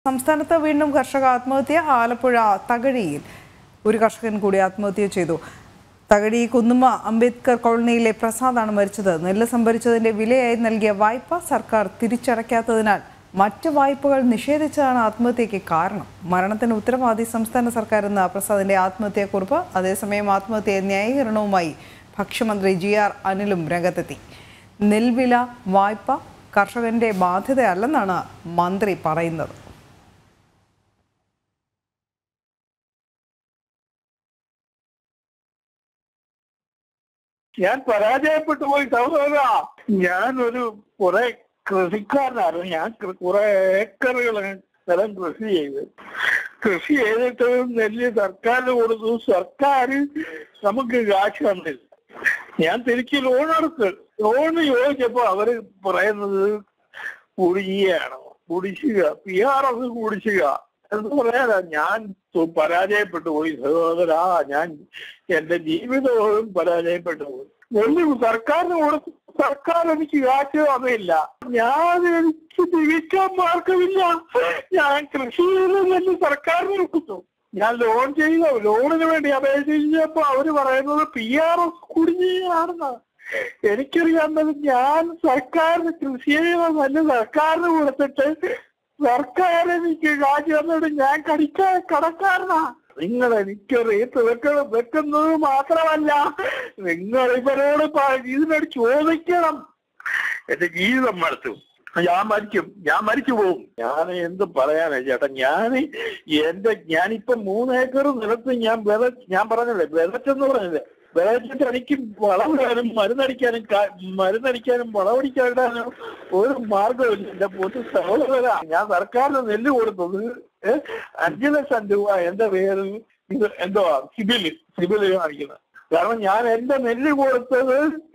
സംസ്ഥാനത്ത് വീണ്ടും കർഷക ആത്മഹത്യ ആലപ്പുഴ തകഴിയിൽ ഒരു കർഷകൻ കൂടി ആത്മഹത്യ ചെയ്തു തകഴി കുന്നുമ്മ അംബേദ്കർ കോളനിയിലെ പ്രസാദാണ് മരിച്ചത് നെല്ല് സംഭരിച്ചതിന്റെ വിലയായി നൽകിയ വായ്പ സർക്കാർ തിരിച്ചടയ്ക്കാത്തതിനാൽ മറ്റ് വായ്പകൾ നിഷേധിച്ചതാണ് ആത്മഹത്യയ്ക്ക് കാരണം മരണത്തിന് ഉത്തരവാദി സംസ്ഥാന സർക്കാർ എന്ന പ്രസാദിന്റെ ആത്മഹത്യക്കുറിപ്പ് അതേസമയം ആത്മഹത്യ ന്യായീകരണവുമായി ഭക്ഷ്യമന്ത്രി ജി ആർ അനിലും രംഗത്തെത്തി നെൽവില വായ്പ കർഷകന്റെ ബാധ്യതയല്ലെന്നാണ് മന്ത്രി പറയുന്നത് ഞാൻ പരാജയപ്പെട്ടു പോയി സഹോദര ഞാൻ ഒരു കുറെ കൃഷിക്കാരനായിരുന്നു ഞാൻ കൃ- കുറെ ഏക്കറുകൾ സ്ഥലം കൃഷി ചെയ്ത് കൃഷി ചെയ്തിട്ട് നെല്ല് സർക്കാരിന് കൊടുത്തു സർക്കാർ നമുക്ക് കാശ് തന്നില്ല ഞാൻ തിരിച്ച് ലോൺ എടുത്ത് ലോൺ ചോദിച്ചപ്പോ അവര് പറയുന്നത് കുടിശ്ശികയാണ് കുടിശ്ശിക പി ആർ എസ് കുടിശ്ശിക എന്ന് പറയാനാ ഞാൻ തു- പരാജയപ്പെട്ടു പോയി സഹോദരാ ഞാൻ എന്റെ ജീവിതവും പരാജയപ്പെട്ടു പോയി നെല്ല് സർക്കാരിന് കൊടുത്തു സർക്കാർ എനിക്ക് കാശ് തന്നില്ല ഞാൻ എനിക്ക് ജീവിക്കാൻ മാർഗമില്ല ഞാൻ കൃഷി ചെയ്ത് നെല്ല് സർക്കാരിന് കൊടുത്തു ഞാൻ ലോൺ ചെയ്ത ലോണിന് വേണ്ടി അപേക്ഷിച്ചപ്പോ അവര് പറയുന്നത് പി ആർ എസ് കുടിശ്ശികയാണെന്നാണ് എനിക്കറിയാവുന്നത് ഞാൻ സർക്കാരിന് കൃഷി ചെയ്ത നെല്ല് സർക്കാരിന് കൊടുത്തിട്ട് സർക്കാർ എനിക്ക് കാശ് തന്നിട്ട് ഞാൻ കടിക്ക കടക്കാരനാ നിങ്ങൾ എനിക്ക് റേറ്റ് വെക്കണം വെക്കുന്നത് മാത്രമല്ല നിങ്ങൾ ഇവരോട് പ- ഇതിനോട് ചോദിക്കണം എന്റെ ജീവിതം മടുത്തു ഞാൻ മരിക്കും ഞാൻ മരിച്ചു പോകും ഞാൻ എന്ത് പറയാനാ ചേട്ടാ ഞാൻ എന്റെ ഞാനിപ്പൊ മൂന്ന് ഏക്കർ നിലത്ത് ഞാൻ വിത ഞാൻ പറഞ്ഞല്ലേ വിതച്ചെന്ന് പറഞ്ഞില്ലേ വിതച്ചിട്ട് എനിക്ക് വളമിടാനും മരുന്നടിക്കാനും കാ- മരുന്നടിക്കാനും വളമടിക്കാനും ഒരു മാർഗമില്ല എന്റെ പൊതു സഹോദര ഞാൻ സർക്കാരിന് നെല്ല് കൊടുത്തത് ഏ, അഞ്ചു ലക്ഷം രൂപ എന്റെ പേരിൽ ഇത് എന്തുവാ സിബില് സിബില് കാണിക്കുന്നത് കാരണം ഞാൻ എന്റെ നെല്ല് കൊടുത്തത്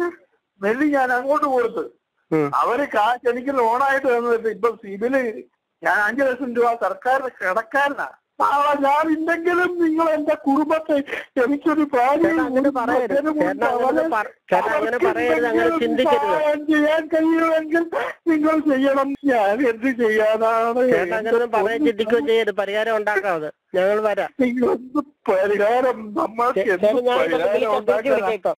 നെല്ല് ഞാൻ അങ്ങോട്ട് കൊടുത്തു അവര് കാശ് എനിക്ക് ലോണായിട്ട് തന്നിട്ട് ഇപ്പൊ സിബില് ഞാൻ അഞ്ചു ലക്ഷം രൂപ സർക്കാരിന് കിടക്കാനാ നാളെ ഞാൻ ഇല്ലെങ്കിലും നിങ്ങൾ എന്റെ കുടുംബത്തെ എനിക്കൊരു ഭാര്യ ചേട്ടാ, അങ്ങനെ പറയരുത്. ചേട്ടാ, അങ്ങനെ പറ- ചേട്ടാ, അങ്ങനെ പറയരുത്. അങ്ങനെ ചിന്തിക്കരുത്. ചെയ്യാൻ കഴിയുമെങ്കിൽ നിങ്ങൾ ചെയ്യണം ഞാൻ എന്ത് ചെയ്യാനാണ് ചേട്ടാ അങ്ങനെ പറയാൻ ചിന്തിക്കുകയോ ചെയ്യരുത് പരിഹാരം ഉണ്ടാക്കാതെ ഞങ്ങൾ വരാം നിങ്ങളൊന്ന് പരിഹാരം നമ്മൾക്ക് ചേ- എന്ത് ചേട്ടാ ഞാൻ പരിഹാരം വിളിക്കാം തിരിച്ച് ഉണ്ടാക്കാനാ വിളിച്ചേക്കാം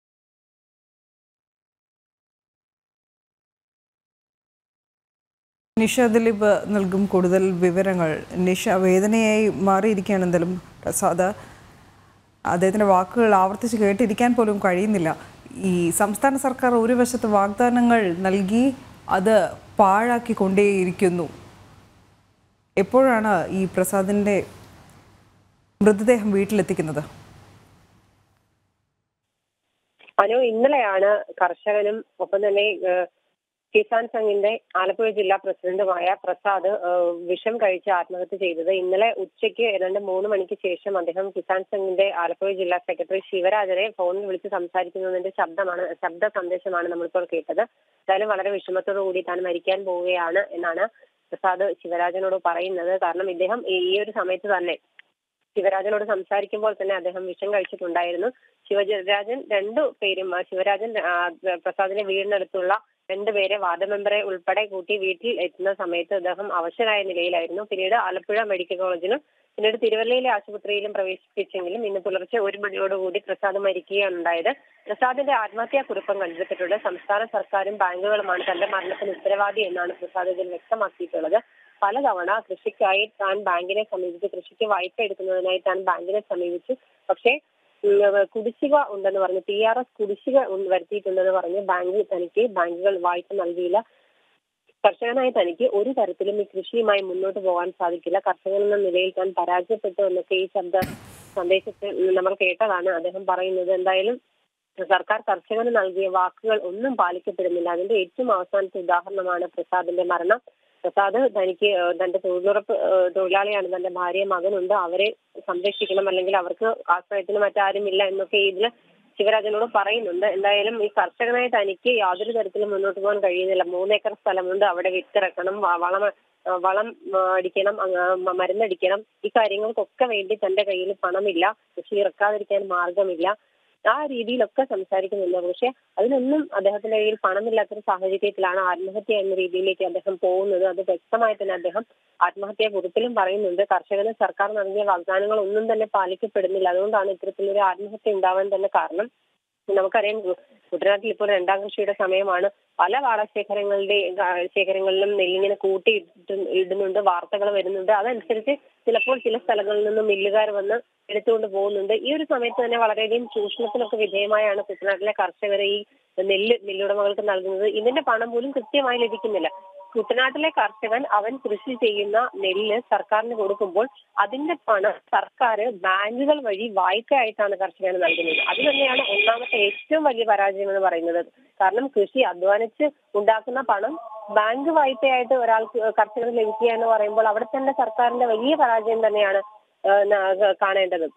നിഷ ദിലീപ് നൽകും കൂടുതൽ വിവരങ്ങൾ നിഷ വേദനയായി മാറിയിരിക്കുകയാണ് എന്തായാലും പ്രസാദ് അദ്ദേഹത്തിൻ്റെ വാക്കുകൾ ആവർത്തിച്ച് കേട്ടിരിക്കാൻ പോലും കഴിയുന്നില്ല ഈ സംസ്ഥാന സർക്കാർ ഒരു വശത്ത് വാഗ്ദാനങ്ങൾ നൽകി അത് പാഴാക്കി കൊണ്ടേയിരിക്കുന്നു എപ്പോഴാണ് ഈ പ്രസാദിൻ്റെ മൃതദേഹം വീട്ടിലെത്തിക്കുന്നത് അനു ഇന്നലെയാണ് കർഷകനും ഒപ്പം തന്നെ ഏഹ്, കിസാൻ സംഘിന്റെ ആലപ്പുഴ ജില്ലാ പ്രസിഡന്റുമായ പ്രസാദ് ഏഹ്, വിഷം കഴിച്ച് ആത്മഹത്യ ചെയ്തത് ഇന്നലെ ഉച്ചയ്ക്ക് ഏതാണ്ട് മൂന്ന് മണിക്ക് ശേഷം അദ്ദേഹം കിസാൻ സംഘിന്റെ ആലപ്പുഴ ജില്ലാ സെക്രട്ടറി ശിവരാജനെ ഫോണിൽ വിളിച്ച് സംസാരിക്കുന്നതിന്റെ ശബ്ദമാണ് ശബ്ദ സന്ദേശമാണ് നമ്മളിപ്പോൾ കേട്ടത് എന്തായാലും വളരെ വിഷമത്തോടു കൂടി താൻ മരിക്കാൻ പോവുകയാണ് എന്നാണ് പ്രസാദ് ശിവരാജനോട് പറയുന്നത് കാരണം ഇദ്ദേഹം ഈ ഈ ഒരു സമയത്ത് തന്നെ ശിവരാജനോട് സംസാരിക്കുമ്പോൾ തന്നെ അദ്ദേഹം വിഷം കഴിച്ചിട്ടുണ്ടായിരുന്നു ശിവരാജൻ രണ്ടു പേരും ആ, ശിവരാജൻ ആ, പ്രസാദിന്റെ വീടിനടുത്തുള്ള രണ്ടുപേരെ വാർഡ് മെമ്പറെ ഉൾപ്പെടെ കൂട്ടി വീട്ടിൽ എത്തുന്ന സമയത്ത് അദ്ദേഹം അവശനായ നിലയിലായിരുന്നു പിന്നീട് ആലപ്പുഴ മെഡിക്കൽ കോളേജിലും പിന്നീട് തിരുവല്ലയിലെ ആശുപത്രിയിലും പ്രവേശിപ്പിച്ചെങ്കിലും ഇന്ന് പുലർച്ചെ ഒരു മണിയോടുകൂടി പ്രസാദ് മരിക്കുകയാണ് ഉണ്ടായത് പ്രസാദിന്റെ ആത്മഹത്യാ കുറിപ്പും കണ്ടെത്തിയിട്ടുണ്ട് സംസ്ഥാന സർക്കാരും ബാങ്കുകളുമാണ് തന്റെ മരണത്തിന് ഉത്തരവാദി എന്നാണ് പ്രസാദ് ഇതിൽ വ്യക്തമാക്കിയിട്ടുള്ളത് പലതവണ കൃഷിക്കായി താൻ ബാങ്കിനെ സമീപിച്ച് കൃഷിക്ക് വായ്പ എടുക്കുന്നതിനായി താൻ ബാങ്കിനെ സമീപിച്ചു പക്ഷേ ഉം, കുടിശ്ശിക ഉണ്ടെന്ന് പറഞ്ഞ് പി ആർ എസ് കുടിശ്ശിക ഉം വരുത്തിയിട്ടുണ്ടെന്ന് പറഞ്ഞ് ബാങ്ക് തനിക്ക് ബാങ്കുകൾ വായ്പ നൽകിയില്ല കർഷകനായ തനിക്ക് ഒരു തരത്തിലും ഈ കൃഷിയുമായി മുന്നോട്ട് പോകാൻ സാധിക്കില്ല കർഷകൻ എന്ന നിലയിൽ താൻ പരാജയപ്പെട്ടു എന്നൊക്കെ ഈ ശബ്ദ സന്ദേശത്തിൽ നമ്മൾ കേട്ടതാണ് അദ്ദേഹം പറയുന്നത് എന്തായാലും സർക്കാർ കർഷകന് നൽകിയ വാക്കുകൾ ഒന്നും പാലിക്കപ്പെടുന്നില്ല അതിന്റെ ഏറ്റവും അവസാനത്തെ ഉദാഹരണമാണ് പ്രസാദിന്റെ മരണം പ്രസാദ് തനിക്ക് ഏഹ്, തന്റെ തൊഴിലുറപ്പ് ഏഹ്, തൊഴിലാളിയാണ് തന്റെ ഭാര്യ മകനുണ്ട് അവരെ സംരക്ഷിക്കണം അല്ലെങ്കിൽ അവർക്ക് ആശ്രയത്തിന് മറ്റാരും ഇല്ല എന്നൊക്കെ ഇതിൽ ശിവരാജനോട് പറയുന്നുണ്ട് എന്തായാലും ഈ കർഷകനായ തനിക്ക് യാതൊരു തരത്തിലും മുന്നോട്ട് പോകാൻ കഴിയുന്നില്ല മൂന്നേക്കർ സ്ഥലമുണ്ട് അവിടെ വിത്തിറക്കണം വ- വളം ആ, വളം ആ, അടിക്കണം അങ്ങ് മ- മരുന്നടിക്കണം ഈ കാര്യങ്ങൾക്കൊക്കെ വേണ്ടി തന്റെ കയ്യിൽ പണമില്ല കൃഷി ഇറക്കാതിരിക്കാൻ മാർഗമില്ല ആ രീതിയിലൊക്കെ സംസാരിക്കുന്നുണ്ട് പക്ഷെ അതിനൊന്നും അദ്ദേഹത്തിന്റെ കയ്യിൽ പണമില്ലാത്തൊരു സാഹചര്യത്തിലാണ് ആത്മഹത്യ എന്ന രീതിയിലേക്ക് അദ്ദേഹം പോകുന്നത് അത് വ്യക്തമായി തന്നെ അദ്ദേഹം ആത്മഹത്യാ കുറിപ്പിലും പറയുന്നുണ്ട് കർഷകന് സർക്കാർ നൽകിയ വാഗ്ദാനങ്ങൾ ഒന്നും തന്നെ പാലിക്കപ്പെടുന്നില്ല അതുകൊണ്ടാണ് ഇത്തരത്തിലൊരു ആത്മഹത്യ ഉണ്ടാവാൻ തന്നെ കാരണം നമുക്കറിയാം ഗു- കുട്ടനാട്ടിൽ ഇപ്പോൾ രണ്ടാം കൃഷിയുടെ സമയമാണ് പല പാടശേഖരങ്ങളുടെ ആ, ശേഖരങ്ങളിലും നെല്ലിങ്ങനെ കൂട്ടി ഇട്ട് ഇടുന്നുണ്ട് വാർത്തകൾ വരുന്നുണ്ട് അതനുസരിച്ച് ചിലപ്പോൾ ചില സ്ഥലങ്ങളിൽ നിന്നും മില്ലുകാർ വന്ന് എടുത്തുകൊണ്ട് പോകുന്നുണ്ട് ഈ ഒരു സമയത്ത് തന്നെ വളരെയധികം ചൂഷണത്തിനൊക്കെ വിധേയമായാണ് കുട്ടനാട്ടിലെ കർഷകർ ഈ നെല്ല് നെല്ലുടമകൾക്ക് നൽകുന്നത് ഇതിന്റെ പണം പോലും കൃത്യമായി ലഭിക്കുന്നില്ല കുട്ടനാട്ടിലെ കർഷകൻ അവൻ കൃഷി ചെയ്യുന്ന നെല്ല് സർക്കാരിന് കൊടുക്കുമ്പോൾ അതിന്റെ പണം സർക്കാർ ബാങ്കുകൾ വഴി വായ്പയായിട്ടാണ് കർഷകന് നൽകുന്നത് അത് തന്നെയാണ് ഒന്നാമത്തെ ഏറ്റവും വലിയ പരാജയം എന്ന് പറയുന്നത് കാരണം കൃഷി അധ്വാനിച്ച് ഉണ്ടാക്കുന്ന പണം ബാങ്ക് വായ്പയായിട്ട് ഒരാൾക്ക് കർഷകന് ലഭിക്കുക എന്ന് പറയുമ്പോൾ അവിടെ തന്നെ സർക്കാരിന്റെ വലിയ പരാജയം തന്നെയാണ് ആ, ന- കാണേണ്ടത്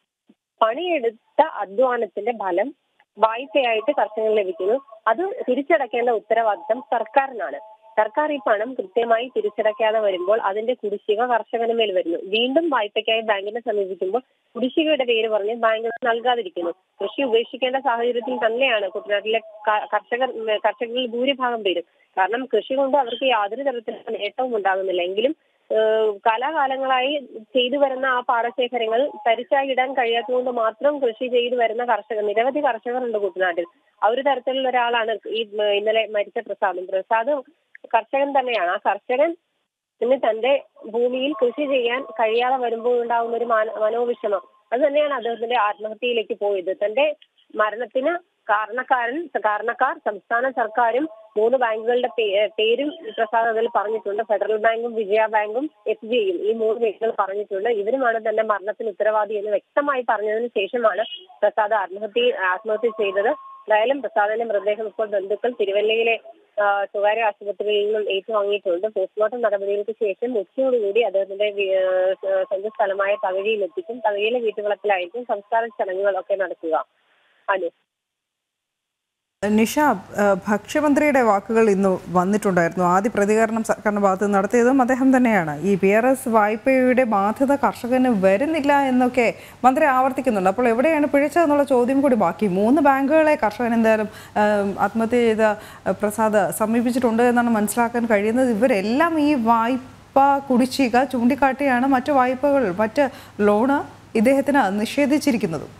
പണിയെടുത്ത അധ്വാനത്തിന്റെ ഫലം വായ്പയായിട്ട് കർഷകന് ലഭിക്കുന്നു അത് തിരിച്ചടയ്ക്കേണ്ട ഉത്തരവാദിത്തം സർക്കാരിനാണ് സർക്കാർ ഈ പണം കൃത്യമായി തിരിച്ചടയ്ക്കാതെ വരുമ്പോൾ അതിന്റെ കുടിശ്ശിക കർഷകന് മേൽ വരുന്നു വീണ്ടും വായ്പയ്ക്കായി ബാങ്കിനെ സമീപിക്കുമ്പോൾ കുടിശ്ശികയുടെ പേര് പറഞ്ഞ് ബാങ്ക് നൽകാതിരിക്കുന്നു കൃഷി ഉപേക്ഷിക്കേണ്ട സാഹചര്യത്തിൽ തന്നെയാണ് കുട്ടനാട്ടിലെ ക- കർഷകർ ഉം, കർഷകരിൽ ഭൂരിഭാഗം പേരും കാരണം കൃഷി കൊണ്ട് അവർക്ക് യാതൊരു തരത്തിലുള്ള നേട്ടവും ഉണ്ടാകുന്നില്ല എങ്കിലും ഏഹ് കാലാകാലങ്ങളായി ചെയ്തു വരുന്ന ആ പാടശേഖരങ്ങൾ തരിച്ചായി ഇടാൻ കഴിയാത്തതുകൊണ്ട് മാത്രം കൃഷി ചെയ്തു വരുന്ന കർഷകർ നിരവധി കർഷകരുണ്ട് കുട്ടനാട്ടിൽ ആ ഒരു തരത്തിലുള്ള ഒരാളാണ് ഈ ഉം, ഇന്നലെ മരിച്ച പ്രസാദും പ്രസാദ് കർഷകൻ തന്നെയാണ് ആ കർഷകൻ ഇന്ന് തന്റെ ഭൂമിയിൽ കൃഷി ചെയ്യാൻ കഴിയാതെ വരുമ്പോൾ ഉണ്ടാകുന്ന ഒരു മാന- മനോവിഷമം അത് തന്നെയാണ് അദ്ദേഹത്തിന്റെ ആത്മഹത്യയിലേക്ക് പോയത് തന്റെ മരണത്തിന് കാരണക്കാരൻ കാരണക്കാർ സംസ്ഥാന സർക്കാരും മൂന്ന് ബാങ്കുകളുടെ പേ- പേരും പ്രസാദ് അതിൽ പറഞ്ഞിട്ടുണ്ട് ഫെഡറൽ ബാങ്കും വിജയ ബാങ്കും എസ് ബി ഐയും ഈ മൂന്ന് പേരുകൾ പറഞ്ഞിട്ടുണ്ട് ഇവരുമാണ് തന്റെ മരണത്തിന് ഉത്തരവാദി എന്ന് വ്യക്തമായി പറഞ്ഞതിന് ശേഷമാണ് പ്രസാദ് ആത്മഹത്യ ആത്മഹത്യ ചെയ്തത് എന്തായാലും പ്രസാദിന്റെ മൃതദേഹം ഇപ്പോൾ ബന്ധുക്കൾ തിരുവല്ലയിലെ ആ, സ്വകാര്യ ആശുപത്രിയിൽ നിന്നും ഏറ്റുവാങ്ങിയിട്ടുണ്ട് പോസ്റ്റ്മോർട്ടം നടപടികൾക്ക് ശേഷം ഉച്ചയോടുകൂടി അദ്ദേഹത്തിന്റെ വി- ആ, സ്വന്തം സ്ഥലമായ തകഴിയിലെത്തിക്കും തകഴിയിലെ വീട്ടുവളപ്പിലായിരിക്കും സംസ്കാര ചടങ്ങുകളൊക്കെ നടക്കുക അനു നിഷ ഏഹ് ഭക്ഷ്യമന്ത്രിയുടെ വാക്കുകൾ ഇന്ന് വന്നിട്ടുണ്ടായിരുന്നു ആദ്യ പ്രതികരണം സർക്കാരിന്റെ ഭാഗത്ത് നിന്ന് നടത്തിയതും അദ്ദേഹം തന്നെയാണ് ഈ പി ആർ എസ് വായ്പയുടെ ബാധ്യത കർഷകന് വരുന്നില്ല എന്നൊക്കെ മന്ത്രി ആവർത്തിക്കുന്നുണ്ട് അപ്പോൾ എവിടെയാണ് പിഴച്ചതെന്നുള്ള ചോദ്യം കൂടി ബാക്കി മൂന്ന് ബാങ്കുകളെ കർഷകൻ എന്തായാലും ഏഹ് ആത്മഹത്യ ചെയ്ത ഏഹ് പ്രസാദ് സമീപിച്ചിട്ടുണ്ട് എന്നാണ് മനസ്സിലാക്കാൻ കഴിയുന്നത് ഇവരെല്ലാം ഈ വായ്പ കുടിശ്ശിക ചൂണ്ടിക്കാട്ടിയാണ് മറ്റു വായ്പകൾ മറ്റ് ലോണ് ഇദ്ദേഹത്തിന് നിഷേധിച്ചിരിക്കുന്നതും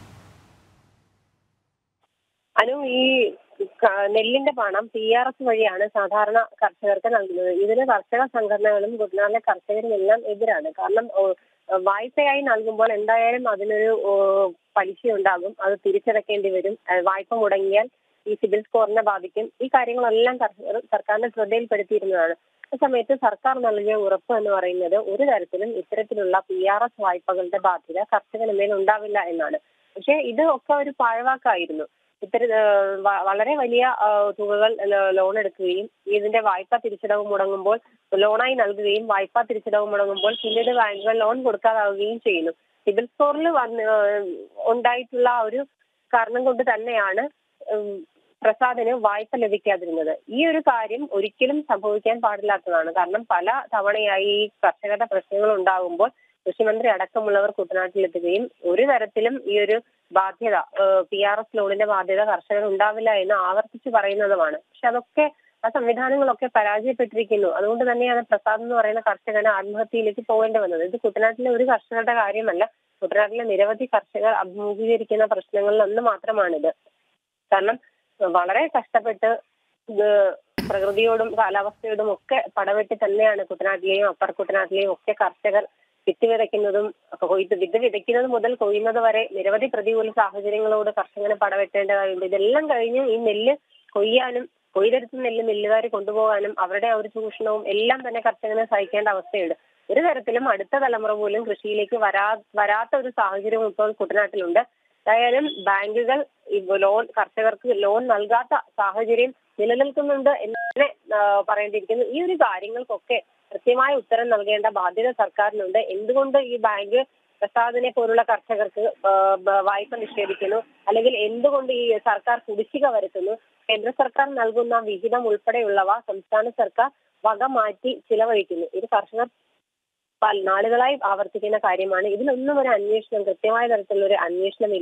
അനു ഈ ക- നെല്ലിന്റെ പണം പി ആർ എസ് വഴിയാണ് സാധാരണ കർഷകർക്ക് നൽകുന്നത് ഇതിന് കർഷക സംഘടനകളും കുട്ടനാട്ടിലെ കർഷകരും എല്ലാം എതിരാണ് കാരണം ഓ, വായ്പയായി നൽകുമ്പോൾ എന്തായാലും അതിനൊരു ഓ, പലിശ ഉണ്ടാകും അത് തിരിച്ചടക്കേണ്ടി വരും ഏഹ് വായ്പ മുടങ്ങിയാൽ ഈ സിബിൽ സ്കോറിനെ ബാധിക്കും ഈ കാര്യങ്ങളെല്ലാം കർഷകർ സർക്കാരിന്റെ ശ്രദ്ധയിൽപ്പെടുത്തിയിരുന്നതാണ് ആ സമയത്ത് സർക്കാർ നൽകിയ ഉറപ്പ് എന്ന് പറയുന്നത് ഒരു തരത്തിലും ഇത്തരത്തിലുള്ള പി ആർ എസ് വായ്പകളുടെ ബാധ്യത കർഷകന് മേൽ ഉണ്ടാവില്ല എന്നാണ് പക്ഷെ ഇത് ഒക്കെ ഒരു പാഴ്വാക്കായിരുന്നു ഇത്തര ഏഹ് വ- വളരെ വലിയ ഏഹ് തുകകൾ ലോ- ലോൺ എടുക്കുകയും ഇതിന്റെ വായ്പ തിരിച്ചടവ് മുടങ്ങുമ്പോൾ ലോണായി നൽകുകയും വായ്പ തിരിച്ചടവ് മുടങ്ങുമ്പോൾ പിന്നീട് ബാങ്കുകൾ ലോൺ കൊടുക്കാതാവുകയും ചെയ്യുന്നു സിബിൽ സ്കോറിൽ വന്ന് ഏഹ് ഉണ്ടായിട്ടുള്ള ആ ഒരു കാരണം കൊണ്ട് തന്നെയാണ് ഉം, പ്രസാദിന് വായ്പ ലഭിക്കാതിരുന്നത് ഈ ഒരു കാര്യം ഒരിക്കലും സംഭവിക്കാൻ പാടില്ലാത്തതാണ് കാരണം പല തവണയായി ഈ കർഷകരുടെ പ്രശ്നങ്ങൾ ഉണ്ടാകുമ്പോൾ കൃഷിമന്ത്രി അടക്കമുള്ളവർ കുട്ടനാട്ടിലെത്തുകയും ഒരു തരത്തിലും ഈ ഒരു ബാധ്യത പി ആർ എസ് ലോണിന്റെ ബാധ്യത കർഷകർ ഉണ്ടാവില്ല എന്ന് ആവർത്തിച്ച് പറയുന്നതുമാണ് പക്ഷെ അതൊക്കെ ആ സംവിധാനങ്ങളൊക്കെ പരാജയപ്പെട്ടിരിക്കുന്നു അതുകൊണ്ട് തന്നെയാണ് പ്രസാദ് എന്ന് പറയുന്ന കർഷകന് ആത്മഹത്യയിലേക്ക് പോകേണ്ടി വന്നത് ഇത് കുട്ടനാട്ടിലെ ഒരു കർഷകരുടെ കാര്യമല്ല കുട്ടനാട്ടിലെ നിരവധി കർഷകർ അഭിമുഖീകരിക്കുന്ന പ്രശ്നങ്ങളിൽ ഒന്ന് മാത്രമാണിത് കാരണം വളരെ കഷ്ടപ്പെട്ട് ഇത് പ്രകൃതിയോടും കാലാവസ്ഥയോടും ഒക്കെ പടവെട്ടി തന്നെയാണ് കുട്ടനാട്ടിലെയും അപ്പർ കുട്ടനാട്ടിലെയും ഒക്കെ കർഷകർ വിത്ത് വിതയ്ക്കുന്നതും കൊയ്ത്ത് വിത്ത് വിതയ്ക്കുന്നത് മുതൽ കൊയ്യുന്നത് വരെ നിരവധി പ്രതികൂല സാഹചര്യങ്ങളോട് കർഷകന് പടവെട്ടേണ്ടതായുണ്ട് ഇതെല്ലാം കഴിഞ്ഞ് ഈ നെല്ല് കൊയ്യാനും കൊയ്തെടുത്ത നെല്ല് നെല്ലുകാർ കൊണ്ടുപോകാനും അവരുടെ ആ ഒരു ചൂഷണവും എല്ലാം തന്നെ കർഷകന് സഹിക്കേണ്ട അവസ്ഥയുണ്ട് ഒരു തരത്തിലും അടുത്ത തലമുറ പോലും കൃഷിയിലേക്ക് വരാ വരാത്ത ഒരു സാഹചര്യം ഇപ്പോൾ കുട്ടനാട്ടിലുണ്ട് എന്തായാലും ബാങ്കുകൾ ഈ ലോൺ കർഷകർക്ക് ലോൺ നൽകാത്ത സാഹചര്യം നിലനിൽക്കുന്നുണ്ട് എന്ന് തന്നെ ആ, പറയേണ്ടിയിരിക്കുന്നു ഈ ഒരു കാര്യങ്ങൾക്കൊക്കെ കൃത്യമായ ഉത്തരം നൽകേണ്ട ബാധ്യത സർക്കാരിനുണ്ട് എന്തുകൊണ്ട് ഈ ബാങ്ക് പ്രസാദിനെ പോലുള്ള കർഷകർക്ക് ആ, ബ- വായ്പ നിഷേധിക്കുന്നു അല്ലെങ്കിൽ എന്തുകൊണ്ട് ഈ സർക്കാർ കുടിശ്ശിക വരുത്തുന്നു കേന്ദ്ര സർക്കാർ നൽകുന്ന വിഹിതം ഉൾപ്പെടെയുള്ളവ സംസ്ഥാന സർക്കാർ വക മാറ്റി ചിലവഴിക്കുന്നു ഇത് കർഷകർ പല നാളുകളായി ആവർത്തിക്കുന്ന കാര്യമാണ് ഇതിലൊന്നും ഒരു അന്വേഷണം കൃത്യമായ തരത്തിലുള്ള ഒരു അന്വേഷണമില്ല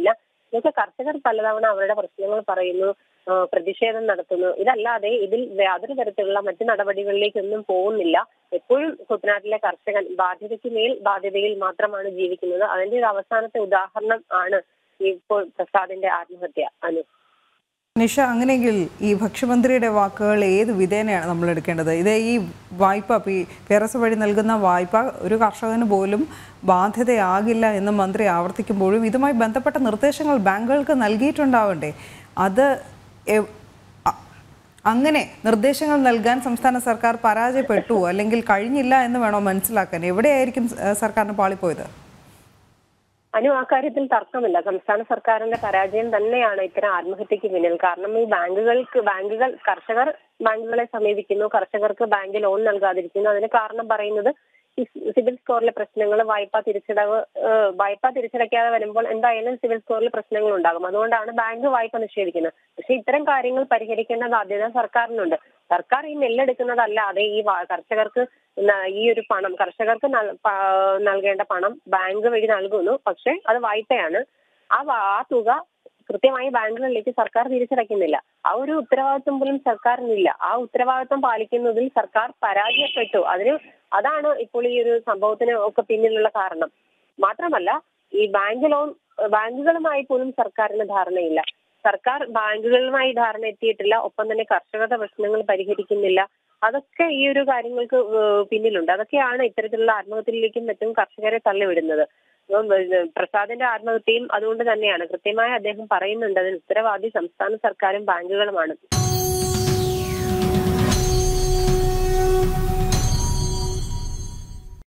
ഇതൊക്കെ കർഷകർ പലതവണ അവരുടെ പ്രശ്നങ്ങൾ പറയുന്നു ആ, പ്രതിഷേധം നടത്തുന്നു ഇതല്ലാതെ ഇതിൽ യാതൊരു തരത്തിലുള്ള മറ്റു നടപടികളിലേക്കൊന്നും പോകുന്നില്ല എപ്പോഴും കുട്ടനാട്ടിലെ കർഷകൻ ബാധ്യതയ്ക്ക് മേൽ ബാധ്യതയിൽ മാത്രമാണ് ജീവിക്കുന്നത് അതിന്റെ ഒരു അവസാനത്തെ ഉദാഹരണം ആണ് ഇപ്പോൾ പ്രസാദിന്റെ ആത്മഹത്യ അനു നിഷ അങ്ങനെയെങ്കിൽ ഈ ഭക്ഷ്യമന്ത്രിയുടെ വാക്കുകൾ ഏത് വിധേനയാണ് നമ്മൾ എടുക്കേണ്ടത് ഇത് ഈ വായ്പ പി പേറസ് വഴി നൽകുന്ന വായ്പ ഒരു കർഷകന് പോലും ബാധ്യതയാകില്ല എന്ന് മന്ത്രി ആവർത്തിക്കുമ്പോഴും ഇതുമായി ബന്ധപ്പെട്ട നിർദ്ദേശങ്ങൾ ബാങ്കുകൾക്ക് നൽകിയിട്ടുണ്ടാവണ്ടേ അത് എവ്- അ- അങ്ങനെ നിർദ്ദേശങ്ങൾ നൽകാൻ സംസ്ഥാന സർക്കാർ പരാജയപ്പെട്ടു അല്ലെങ്കിൽ കഴിഞ്ഞില്ല എന്ന് വേണോ മനസ്സിലാക്കാൻ എവിടെയായിരിക്കും ഏഹ്, സർക്കാരിന് പാളിപ്പോയത് അനു ആ കാര്യത്തിൽ തർക്കമില്ല സംസ്ഥാന സർക്കാരിന്റെ പരാജയം തന്നെയാണ് ഇത്തരം ആത്മഹത്യക്ക് പിന്നിൽ കാരണം ഈ ബാങ്കുകൾക്ക് ബാങ്കുകൾ കർഷകർ ബാങ്കുകളെ സമീപിക്കുന്നു കർഷകർക്ക് ബാങ്ക് ലോൺ നൽകാതിരിക്കുന്നു അതിന് കാരണം പറയുന്നത് ഈ സിവിൽ സ്കോറിലെ പ്രശ്നങ്ങൾ വായ്പാ തിരിച്ചടവ് ഏഹ്, വായ്പാ തിരിച്ചടയ്ക്കാതെ വരുമ്പോൾ എന്തായാലും സിവിൽ സ്കോറിൽ പ്രശ്നങ്ങൾ ഉണ്ടാകും അതുകൊണ്ടാണ് ബാങ്ക് വായ്പ നിഷേധിക്കുന്നത് പക്ഷെ ഇത്തരം കാര്യങ്ങൾ പരിഹരിക്കേണ്ട ബാധ്യത സർക്കാരിനുണ്ട് സർക്കാർ ഈ നെല്ലെടുക്കുന്നതല്ലാതെ ഈ വാ- കർഷകർക്ക് ന- ഈ ഒരു പണം കർഷകർക്ക് നൽ- പ- നൽകേണ്ട പണം ബാങ്ക് വഴി നൽകുന്നു പക്ഷെ അത് വായ്പയാണ് ആ വാ- ആ തുക കൃത്യമായി ബാങ്കുകളിലേക്ക് സർക്കാർ തിരിച്ചടയ്ക്കുന്നില്ല ആ ഒരു ഉത്തരവാദിത്വം പോലും സർക്കാരിനില്ല ആ ഉത്തരവാദിത്വം പാലിക്കുന്നതിൽ സർക്കാർ പരാജയപ്പെട്ടു അതിന് അതാണ് ഇപ്പോൾ ഈ ഒരു സംഭവത്തിന് ഒക്കെ പിന്നിലുള്ള കാരണം മാത്രമല്ല ഈ ബാങ്ക് ലോൺ ബാങ്കുകളുമായി പോലും സർക്കാരിന് ധാരണയില്ല സർക്കാർ ബാങ്കുകളുമായി ധാരണ എത്തിയിട്ടില്ല ഒപ്പം തന്നെ കർഷകരുടെ പ്രശ്നങ്ങൾ പരിഹരിക്കുന്നില്ല അതൊക്കെ ഈ ഒരു കാര്യങ്ങൾക്ക് ഏഹ് പിന്നിലുണ്ട് അതൊക്കെയാണ് ഇത്തരത്തിലുള്ള ആത്മഹത്യയിലേക്കും മറ്റും കർഷകരെ തള്ളിവിടുന്നത് അപ്പം, ഏഹ്, പ്രസാദിന്റെ ആത്മഹത്യയും അതുകൊണ്ട് തന്നെയാണ് കൃത്യമായി അദ്ദേഹം പറയുന്നുണ്ട് അതിന് ഉത്തരവാദി സംസ്ഥാന സർക്കാരും ബാങ്കുകളുമാണ്